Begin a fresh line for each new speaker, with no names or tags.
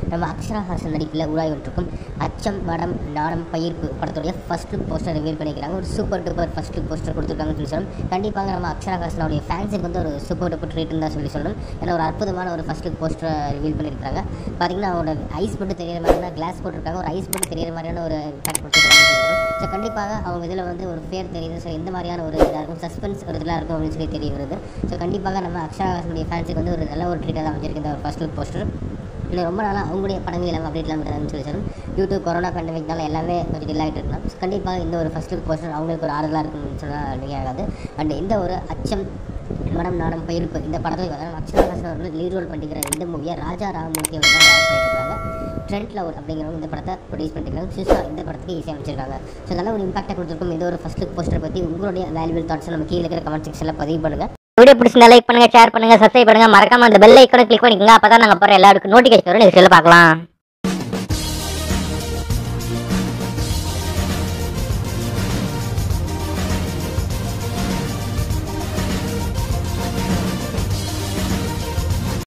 நம்ம அக்ஷரா ஹாசன் நடிப்பில் உருவாகி வந்துருக்கும் அச்சம் மடம் நாணம் பயிர்ப்பு படத்துடைய ஃபர்ஸ்ட் லுக் போஸ்டர் ரிவீல் பண்ணிக்கிறாங்க ஒரு super duper first look poster கொடுத்துருக்காங்கன்னு சொல்லி சொல்லணும் கண்டிப்பாக நம்ம அக்ஷரா ஹாசனுடைய ஃபேன்ஸுக்கு வந்து ஒரு சூப்பர் டூப்பர் ட்ரீட்னு தான் சொல்லி சொல்லணும் ஏன்னா ஒரு அற்புதமான ஒரு ஃபர்ஸ்ட் லுக் போஸ்டரை ரிவீல் பண்ணியிருக்காங்க பார்த்தீங்கன்னா அவரோட ஐஸ் மட்டும் தெரியிற மாதிரியான கிளாஸ் போட்டிருக்காங்க ஒரு ஐஸ் மட்டும் தெரியிற மாதிரியான ஒரு பேக் கொடுத்துருக்காங்க ஸோ கண்டிப்பாக அவங்க இதில் வந்து ஒரு பேர் தெரியுது ஸோ எந்த மாதிரியான ஒரு இதாக இருக்கும் சஸ்பென்ஸ் ஒரு இதெல்லாம் இருக்கும் அப்படின்னு சொல்லி தெரிய வருது ஸோ கண்டிப்பாக நம்ம அக்ஷரா ஹாசனுடைய ஃபேன்ஸுக்கு வந்து ஒரு நல்ல ஒரு ட்ரீட்டாக தான் அமைஞ்சிருக்கு இந்த ஒரு ஃபர்ஸ்ட் லுக் போஸ்டர் இன்னும் ரொம்ப நாளாக அவங்களுடைய படங்கள் எல்லாம் அப்டேட்லாம் விடுறாங்கன்னு சொல்லி சொல்லணும் யூடியூப் கொரோனா பேண்டமிக்னால எல்லாமே கொஞ்சம் டில்லாகிட்டு இருக்கலாம் So, கண்டிப்பாக இந்த ஒரு ஃபர்ஸ்ட் லுக் போஸ்டர் அவங்களுக்கு ஒரு ஆறுதலாக இருக்கும்னு சொன்னால் மிக ஆகாது அண்ட் இந்த ஒரு அச்சம் மனம் நாணம் பயிர்ப்பு இந்த படத்தில் வந்து அக்ஷரா ஹாசன் அவர்கள் லீட் ரோல் பண்ணிக்கிற இந்த மூவியை ராஜா ராமமூர்த்தி அவர்கள் தான் direct பண்ணிட்டு இருக்காங்க ட்ரெண்ட் லவர் அப்படிங்கிறவங்க இந்த படத்தை ப்ரொடியூஸ் பண்ணிருக்காங்க சிஸ்டா இந்த படத்துக்கு இசை அமைச்சிருக்காங்க ஸோ நல்ல ஒரு இம்பாக்டாக கொடுத்துருக்கும் இந்த ஒரு ஃபர்ஸ்ட் லுக் போஸ்டர் பற்றி உங்களுடைய வேல்யூபிள் தாட்ஸ் நம்ம கீழே இருக்கிற கமெண்ட் செக்ஷனில் பதிவு பண்ணுங்கள்
வீடியோ பிடிச்சிருந்தா லைக் பண்ணுங்க ஷேர் பண்ணுங்க சப்ஸ்கிரைப் பண்ணுங்க மறக்காம அந்த பெல் ஐக்கனை கிளிக் பண்ணிக்கோங்க அப்பதான் நாங்க போற எல்லாருக்கும் நோட்டிஃபிகேஷன் வரும் நீங்க பார்க்கலாம்